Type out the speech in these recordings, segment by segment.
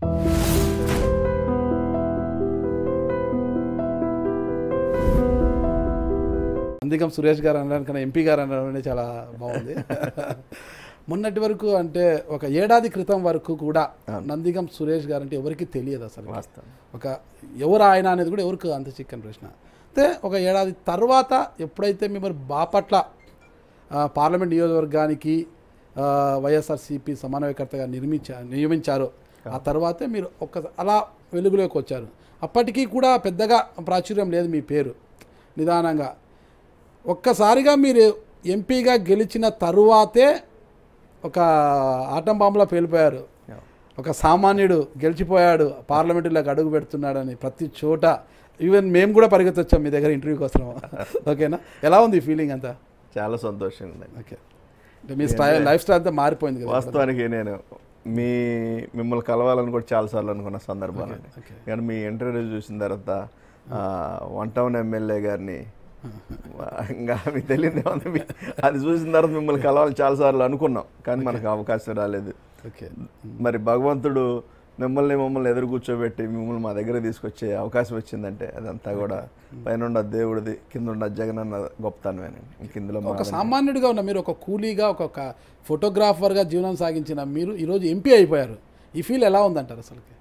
అందుకం సురేష్ గారు అనడానికన్నా ఎంపీ గారు అనడం చాలా బాగుంది మొన్నటి వరకు అంటే ఒక ఏడాది క్రితం వరకు కూడా నందిగం సురేష్ గారు అంటే ఎవరికి తెలియదు అసలు వాస్తవం ఒక ఎవరు ఆయన అనేది కూడా ఎవరికి అంత చిక్కని ప్రశ్న అయితే ఒక ఏడాది తర్వాత ఎప్పుడైతే మిమ్మల్ని బాపట్ల ఆ, పార్లమెంట్ నియోజకవర్గానికి ఆ, వైఎస్ఆర్సీపీ సమన్వయకర్తగా నిర్మించా నియమించారో ఆ తర్వాతే మీరు ఒక అలా వెలుగులోకి వచ్చారు అప్పటికీ కూడా పెద్దగా ప్రాచుర్యం లేదు మీ పేరు నిదానంగా ఒక్కసారిగా మీరు ఎంపీగా గెలిచిన తరువాతే ఒక ఆటం బాంబులా పేలిపోయారు ఒక సామాన్యుడు గెలిచిపోయాడు పార్లమెంటులోకి అడుగు పెడుతున్నాడని ప్రతి చోట ఈవెన్ మేము కూడా పరిగెత్తొచ్చాం మీ దగ్గర ఇంటర్వ్యూ కోసం ఓకేనా ఎలా ఉంది ఈ ఫీలింగ్ అంతా చాలా సంతోషంగా ఉందండి ఓకే అంటే మీ స్టైల్ లైఫ్ స్టైల్ అంతా మారిపోయింది కదా వాస్తవానికి నేను మీ మిమ్మల్ని కలవాలని కూడా చాలాసార్లు అనుకున్న సందర్భాలు ఓకే. కానీ మీ ఇంటర్వ్యూ చూసిన తర్వాత ఆ, వన్ టౌన్ ఎమ్మెల్యే గారిని ఇంకా మీకు తెలియదు ఏముంది మీ- అది చూసిన తర్వాత మిమ్మల్ని కలవాలని చాలాసార్లు అనుకున్నాం కానీ మనకు అవకాశం రాలేదు ఓకే మరి భగవంతుడు మిమ్మల్ని మమ్మల్ని ఎదురు కూర్చోబెట్టి మిమ్మల్ని మా దగ్గర తీసుకొచ్చే అవకాశం వచ్చిందంటే అదంతా కూడా పైన ఉన్న దేవుడిది కింద ఉన్న జగనన్న గొప్పతనమేనండి ఇంక ఇందులో ఒక మాదంటే- సామాన్యుడిగా ఉన్న మీరు ఒక కూలీగా ఒక ఒక ఫోటోగ్రాఫర్గా జీవనం సాగించిన మీరు ఈరోజు ఎంపీ అయిపోయారు ఈ ఫీల్ ఎలా ఉందంటారు అసలుకి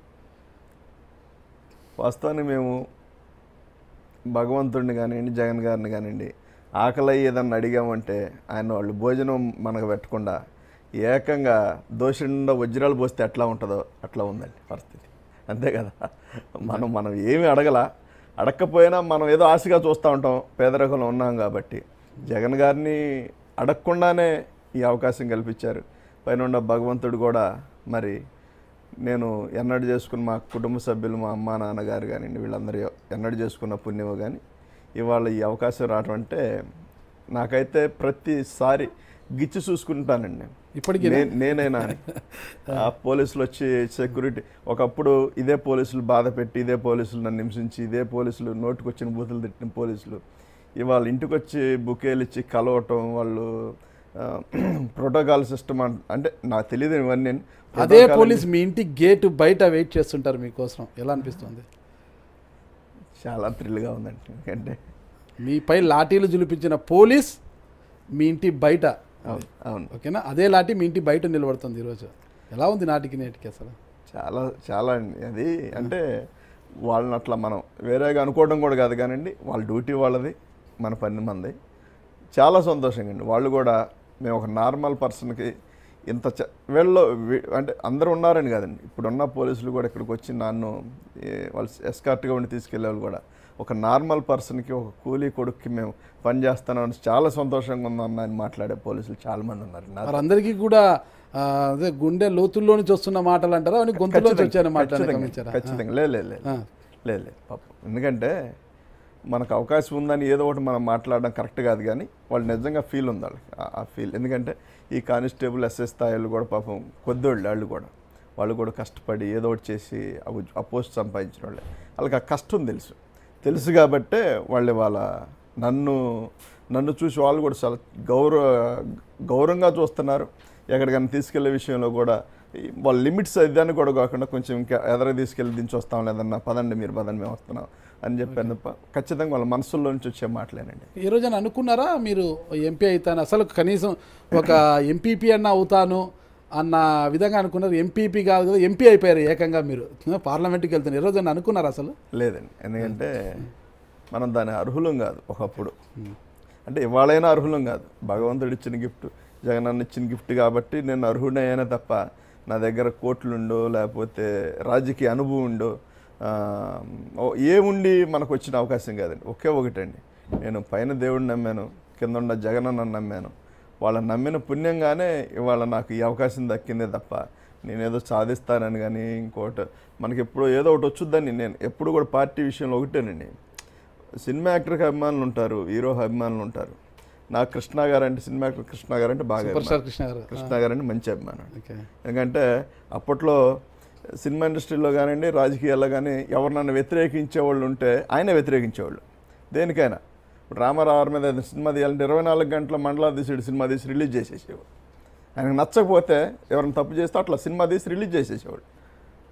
వాస్తవానికి మేము భగవంతుడిని కానివ్వండి జగన్ గారిని కానివ్వండి ఆకలి ఏదన్నా అడిగామంటే ఆయన వాళ్ళు భోజనం మనకు పెట్టకుండా ఏకంగా దోషి నిండా వజ్రాలు పోస్తే ఎట్లా ఉంటుందో అట్లా ఉందండి పరిస్థితి అంతే కదా మనం మనం ఏమి అడగల అడగకపోయినా మనం ఏదో ఆశగా చూస్తూ ఉంటాం పేదరికంలో ఉన్నాం కాబట్టి జగన్ గారిని అడగకుండానే ఈ అవకాశం కల్పించారు పైన ఉన్న భగవంతుడు కూడా మరి నేను ఎన్నడు చేసుకున్న మా కుటుంబ సభ్యులు మా అమ్మ నాన్నగారు కానివ్వండి వీళ్ళందరూ ఎన్నడు చేసుకున్న పుణ్యమో కానీ ఇవాళ ఈ అవకాశం రావడం అంటే నాకైతే ప్రతిసారి గిచ్చి చూసుకుంటానండి ఇప్పటికీ నే- నేనైనా అని. ఆ పోలీసులు వచ్చి సెక్యూరిటీ ఒకప్పుడు ఇదే పోలీసులు బాధ పెట్టి ఇదే పోలీసులు నన్ను హింసించి ఇదే పోలీసులు నోటుకొచ్చిన బూతులు తిట్టిన పోలీసులు ఇవాళ ఇంటికి వచ్చి బుకేలు ఇచ్చి కలవటం వాళ్ళు ప్రోటోకాల్ సిస్టమ్ అంటే నాకు తెలియదు ఇవన్నీ అదే Protocol పోలీస్ మీ ఇంటి గేట్ బయట వెయిట్ చేస్తుంటారు మీకోసం ఎలా అనిపిస్తుంది చాలా థ్రిల్గా ఉందండి ఎందుకంటే మీపై లాఠీలు జులిపించిన పోలీస్ మీ ఇంటి బయట అవును అవును ఓకేనా అదే లాఠీ మీ ఇంటి బయట నిలబడుతుంది ఈరోజు ఎలా ఉంది నాటికి నేటికి అసలు చాలా చాలా అండి అది అంటే వాళ్ళని అట్లా మనం వేరేగా అనుకోవడం కూడా కాదు కానండి వాళ్ళ డ్యూటీ వాళ్ళది మన పని మంది చాలా సంతోషంగా అండి వాళ్ళు కూడా మేము ఒక నార్మల్ పర్సన్కి ఇంత చ- వీళ్ళు వీ- అంటే అందరూ ఉన్నారని కాదండి ఇప్పుడున్న పోలీసులు కూడా ఇక్కడికి వచ్చి నన్ను ఏ, వాళ్ళు ఎస్కార్ట్గా ఉండి తీసుకెళ్ళే వాళ్ళు కూడా ఒక నార్మల్ పర్సన్కి ఒక కూలీ కొడుక్కి మేము పని చేస్తున్నామని చాలా సంతోషంగా ఉందన్న అని మాట్లాడే పోలీసులు చాలా మంది ఉన్నారు నా వారందరికీ కూడా ఆ, అదే గుండె లోతుల్లో నుంచి వస్తున్న మాటలు అంటారా అని గొంతులోంచి వచ్చాయని మాట్లాడి ఖచ్చితంగా, గమనించారా ఖచ్చితంగా లేదు లేదు లేదు ఆ. లేదు లేదు పాపం ఎందుకంటే మనకు అవకాశం ఉందని ఏదో ఒకటి మనం మాట్లాడడం కరెక్ట్ కాదు కానీ వాళ్ళు నిజంగా ఫీల్ ఉంది వాళ్ళకి ఆ- ఆ ఫీల్ ఎందుకంటే ఈ కానిస్టేబుల్ ఎస్ఎస్ స్థాయిలు కూడా పాపం కొద్దోళ్ళు వాళ్ళు కూడా వాళ్ళు కూడా కష్టపడి ఏదో ఒకటి చేసి ఆ ఉజ్- ఆ పోస్ట్ సంపాదించిన వాళ్ళే వాళ్ళకి ఆ కష్టం తెలుసు తెలుసు కాబట్టే వాళ్ళు వాళ్ళ నన్ను నన్ను చూసి వాళ్ళు కూడా చాలా గౌరవ గౌరవంగా చూస్తున్నారు ఎక్కడికైనా తీసుకెళ్లే విషయంలో కూడా ఈ వాళ్ళ లిమిట్స్ ఇదాన్ని కూడా కాకుండా కొంచెం ఇంకా ఎదర తీసుకెళ్ళి దించి వస్తాం లేదన్నా పదండి మీరు పదండి మేము వస్తున్నాం అని చెప్పాను తప్ప ఖచ్చితంగా వాళ్ళ మనసుల్లో నుంచి వచ్చే మాటలేనండి ఈ రోజున అనుకున్నారా మీరు ఎంపీ అవుతాను అసలు కనీసం ఒక ఎంపీపీ అన్న అవుతాను అన్న విధంగా అనుకున్నారు ఎంపీపీ కాదు కదా ఎంపీ అయిపోయారు ఏకంగా మీరు పార్లమెంట్కి వెళ్తున్నారు ఈ రోజున అనుకున్నారు అసలు లేదండి ఎందుకంటే మనం దాని అర్హులం కాదు ఒకప్పుడు అంటే ఇవాళైనా అర్హులం కాదు భగవంతుడు ఇచ్చిన గిఫ్ట్ జగనన్న ఇచ్చిన గిఫ్ట్ కాబట్టి నేను అర్హుడే అయినా తప్ప నా దగ్గర కోట్లుండో లేకపోతే రాజకీయ అనుభవం ఉండో ఆ, ఓ ఏముండి మనకు వచ్చిన అవకాశం కాదండి ఒకే ఒకటండి నేను పైన దేవుడిని నమ్మాను కింద ఉన్న జగనన్న నమ్మాను వాళ్ళ నమ్మిన పుణ్యంగానే ఇవాళ నాకు ఈ అవకాశం దక్కిందే తప్ప నేనేదో సాధిస్తానని కానీ ఇంకోటి మనకి ఎప్పుడు ఏదో ఒకటి వచ్చుద్దని నేను ఎప్పుడు కూడా పార్టీ విషయంలో ఒకటేనండి సినిమా యాక్టర్కి అభిమానులు ఉంటారు హీరో అభిమానులు ఉంటారు నాకు కృష్ణ గారు అంటే సినిమా యాక్టర్ కృష్ణ గారు అంటే బాగా సూపర్ అభిమానం. స్టార్ కృష్ణ గారు కృష్ణ గారు అంటే మంచి అభిమానం ఓకే ఎందుకంటే అప్పట్లో సినిమా ఇండస్ట్రీలో కానివ్వండి రాజకీయాల్లో కానీ ఎవరినైనా వ్యతిరేకించే వాళ్ళు ఉంటే ఆయన వ్యతిరేకించేవాళ్ళు దేనికైనా ఇప్పుడు రామారావు మీద ఏదైనా సినిమా తీయాలంటే ఇరవై నాలుగు గంటల మండలాధీశుడు సినిమా తీసి రిలీజ్ చేసేసేవాడు ఆయనకు నచ్చకపోతే ఎవరైనా తప్పు చేస్తే అట్లా సినిమా తీసి రిలీజ్ చేసేసేవాడు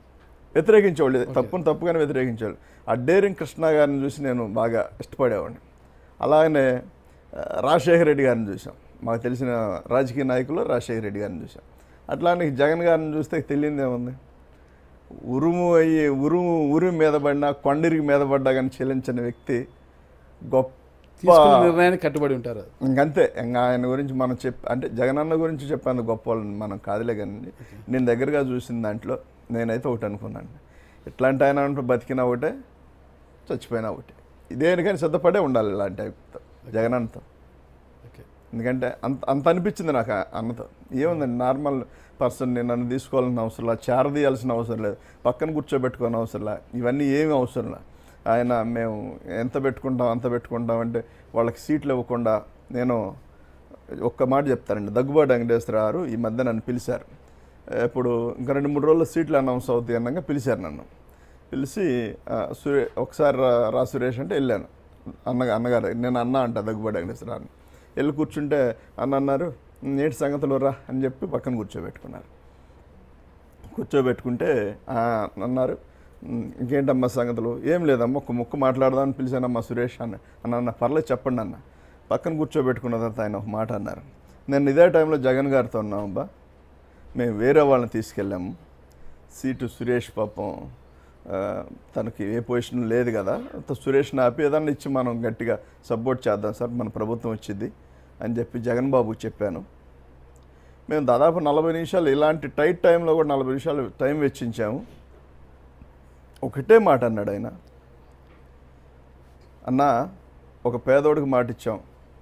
వ్యతిరేకించేవాళ్ళు తప్పును తప్పుగానే వ్యతిరేకించేవాళ్ళు ఆ డేరింగ్ కృష్ణ గారిని చూసి నేను బాగా ఇష్టపడేవాడిని అలాగనే ఆ, రాజశేఖర రెడ్డి గారిని చూసాం మాకు తెలిసిన రాజకీయ నాయకులు రాజశేఖర రెడ్డి గారిని చూసాం అట్లానే జగన్ గారిని చూస్తే తెలియంది ఏముంది ఉరుము అయ్యి ఉరుము ఉరుము మీద పడినా కొండరికి మీద పడ్డా కానీ చెల్లించని వ్యక్తి గొప్ప తీసుకున్న నిర్ణయానికి కట్టుబడి ఉంటారు ఇంకంతే ఇంకా ఆయన గురించి మనం చెప్ అంటే జగనన్న గురించి చెప్పాను గొప్ప వాళ్ళని మనం కాదులే కానీ నేను దగ్గరగా చూసిన దాంట్లో నేనైతే ఒకటి అనుకున్నాను ఇట్లాంటి ఆయన అంటూ బతికినా ఒకటే చచ్చిపోయినా ఒకటే దేనికని సిద్ధపడే ఉండాలి ఇలాంటి వ్యక్తితో జగనన్నతో ఓకే ఎందుకంటే అంత అంత అనిపించింది నాకు ఆ అన్నతో ఏముందండి నార్మల్ పర్సన్ నేను నన్ను తీసుకోవాల్సిన అవసరం లేదు చేరదీయాల్సిన అవసరం లేదు పక్కన కూర్చోబెట్టుకోని అవసరం లేదు ఇవన్నీ ఏమి అవసరం లేదు ఆయన మేము ఎంత పెట్టుకుంటాం అంత పెట్టుకుంటాం అంటే వాళ్ళకి సీట్లు ఇవ్వకుండా నేను ఒక్క మాట చెప్తానండి దగ్గుబాటి వెంకటేశ్వర గారు ఈ మధ్య నన్ను పిలిచారు ఇప్పుడు ఇంకా రెండు మూడు రోజుల్లో సీట్లు అనౌన్స్ అవుతాయి అన్నాక పిలిచారు నన్ను పిలిచి ఆ, సురే ఒకసారి రా- రా సురేష్ అంటే వెళ్ళాను అన్న అన్నగారు నేను అన్న అంట దగ్గుబాటి వెంకటేశ్వర అని వెళ్ళి కూర్చుంటే అన్న అన్నారు నేటి సంగతులు రా అని చెప్పి పక్కన కూర్చోబెట్టుకున్నారు కూర్చోబెట్టుకుంటే ఆ, అన్నారు "ఉమ్, ఇంకేంటమ్మా సంగతులు ఏం లేదమ్మా ఒక ముక్క మాట్లాడదామని పిలిచానమ్మా సురేష్ అన్న అన్న అన్న పర్లేదు చెప్పండి అన్న పక్కన కూర్చోబెట్టుకున్న తర్వాత ఆయన ఒక మాట అన్నారు నేను ఇదే టైంలో జగన్ గారితో ఉన్నామబ్బా మేము వేరే వాళ్ళని తీసుకెళ్ళాము సీటు సురేష్ పాపం ఆ, తనకి ఏ పొజిషన్ లేదు కదా అంత సురేష్ని ఆపి ఏదన్నా ఇచ్చి మనం గట్టిగా సపోర్ట్ చేద్దాం సార్ మన ప్రభుత్వం వచ్చింది అని చెప్పి జగన్ బాబుకి చెప్పాను మేము దాదాపు నలభై నిమిషాలు ఇలాంటి టైట్ టైంలో కూడా నలభై నిమిషాలు టైం వెచ్చించాము ఒకటే మాట అన్నాడు ఆయన అన్న ఒక పేదోడికి మాట ఇచ్చాం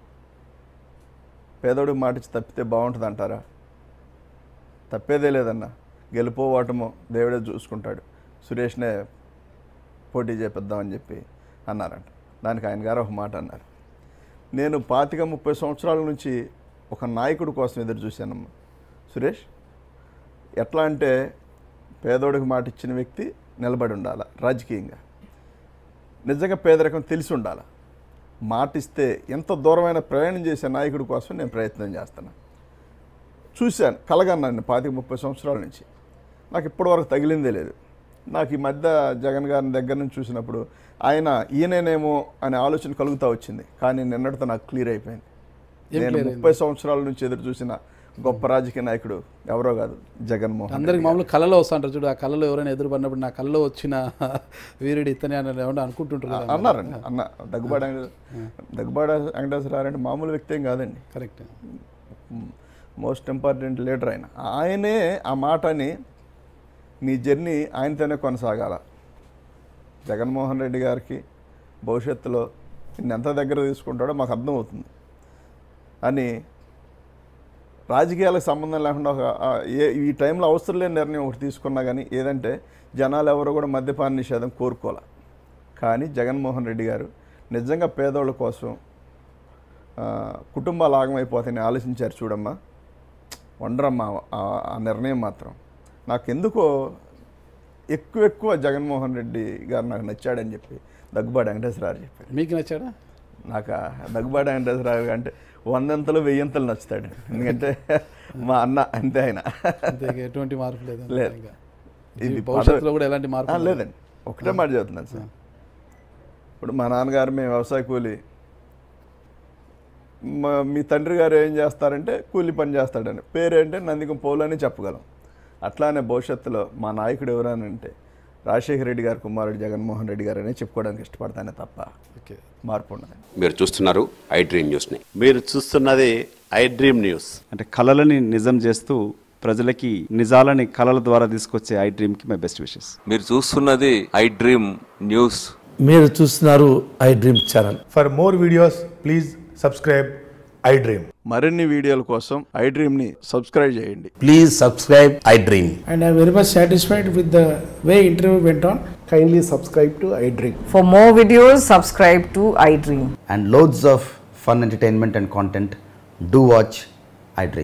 పేదోడికి మాట ఇచ్చి తప్పితే బాగుంటుంది అంటారా తప్పేదే లేదన్న గెలుపో ఓటమో దేవుడే చూసుకుంటాడు సురేష్నే పోటీ చేపిద్దామని చెప్పి అన్నారంట దానికి ఆయన గారు ఒక మాట అన్నారు నేను పాతిక ముప్పై సంవత్సరాల నుంచి ఒక నాయకుడి కోసం ఎదురు చూశానమ్మా సురేష్ ఎట్లా అంటే పేదోడికి మాట ఇచ్చిన వ్యక్తి నిలబడి ఉండాలి రాజకీయంగా నిజంగా పేదరికం తెలిసి ఉండాలి మాట ఇస్తే ఎంత దూరమైన ప్రయాణం చేసే నాయకుడి కోసం నేను ప్రయత్నం చేస్తాను చూశాను కలగన్నాను పాతిక ముప్పై సంవత్సరాల నుంచి నాకు ఇప్పటివరకు తగిలిందే లేదు నాకు ఈ మధ్య జగన్ గారిని దగ్గర నుంచి చూసినప్పుడు ఆయన ఈయనేనేమో అనే ఆలోచన కలుగుతూ వచ్చింది కానీ నిన్నటితో నాకు క్లియర్ అయిపోయింది ఏం నేను clear అయింది? ముప్పై సంవత్సరాల నుంచి ఎదురు చూసిన గొప్ప రాజకీయ నాయకుడు ఎవరో కాదు జగన్మోహన్ అందరికి మామూలు కళలో వస్తుంటారు చూడు ఆ కళలో ఎవరైనా ఎదురుపడినప్పుడు నా కళలో వచ్చిన వీరుడు ఇతనే అని ఏమన్నా అనుకుంటుంటారు కదా అన్నారండి అన్న దగ్గుబాటి వెంకటేశ్వర దగ్గుబాటి వెంకటేశ్వర అంటే మామూలు వ్యక్తి ఏం కాదండి కరెక్ట్ మోస్ట్ ఇంపార్టెంట్ లీడర్ ఆయన ఆయనే ఆ మాటని నీ జర్నీ ఆయనతోనే కొనసాగాల జగన్మోహన్ రెడ్డి గారికి భవిష్యత్తులో నిన్ను ఎంత దగ్గర తీసుకుంటాడో మాకు అర్థమవుతుంది అని రాజకీయాలకు సంబంధం లేకుండా ఒక ఆ, ఏ ఈ టైంలో అవసరం లేని నిర్ణయం ఒకటి తీసుకున్నా కానీ ఏదంటే జనాలు ఎవరు కూడా మద్యపాన నిషేధం కోరుకోలే కానీ జగన్మోహన్ రెడ్డి గారు నిజంగా పేదోళ్ళ కోసం ఆ, కుటుంబాలు ఆగమైపోతాయని ఆలోచించారు చూడమ్మా వండరమ్మా ఆ- ఆ నిర్ణయం మాత్రం నాకు ఎందుకో ఎక్కువ ఎక్కువ జగన్మోహన్ రెడ్డి గారు నాకు నచ్చాడని చెప్పి దగ్గుబాటి వెంకటేశ్వరరావు చెప్పారు మీకు నచ్చాడా నాకు ఆ దగ్గుబాటి వెంకటేశ్వరరావు గారు అంటే వందంతలు వెయ్యంతలు నచ్చుతాడు ఎందుకంటే మా అన్న అంతే ఆయన అంతే ఇక ఎటువంటి మార్పు లేదు అంతే లేదు. ఇంకా. ఇది ఈ భవిష్యత్తులో కూడా ఎలాంటి మార్పు ఆ, లేదండి ఒకటే మాట చెప్తున్నాను సార్ ఇప్పుడు మా నాన్నగారు మేము వ్యవసాయ కూలి మా మీ తండ్రి గారు ఏం చేస్తారంటే కూలి పని చేస్తాడని పేరేంటే నందికం పౌలు అని చెప్పగలం అట్లానే భవిష్యత్తులో మా నాయకుడు ఎవరనంటే రాజశేఖర రెడ్డి గారి కుమారుడు జగన్మోహన్ రెడ్డి గారు అనే చెప్పుకోవడానికి ఇష్టపడతానే తప్ప ఓకే మార్పు ఉండదు మీరు చూస్తున్నారు ఐ డ్రీమ్ న్యూస్ని మీరు చూస్తున్నది ఐ డ్రీమ్ న్యూస్ అంటే కళలని నిజం చేస్తూ ప్రజలకి నిజాలని కళల ద్వారా తీసుకొచ్చే ఐ డ్రీమ్కి మై బెస్ట్ విషెస్ మీరు చూస్తున్నది ఐ డ్రీమ్ న్యూస్ మీరు చూస్తున్నారు iDream channel For more videos, please subscribe iDream. మరిన్ని వీడియోల కోసం ఐ డ్రీమ్ని సబ్స్క్రైబ్ చేయండి please subscribe iDream and I'm very much satisfied with the way interview went on. Kindly subscribe to iDream. For more videos, subscribe to iDream. and loads of fun entertainment and content, do watch iDream.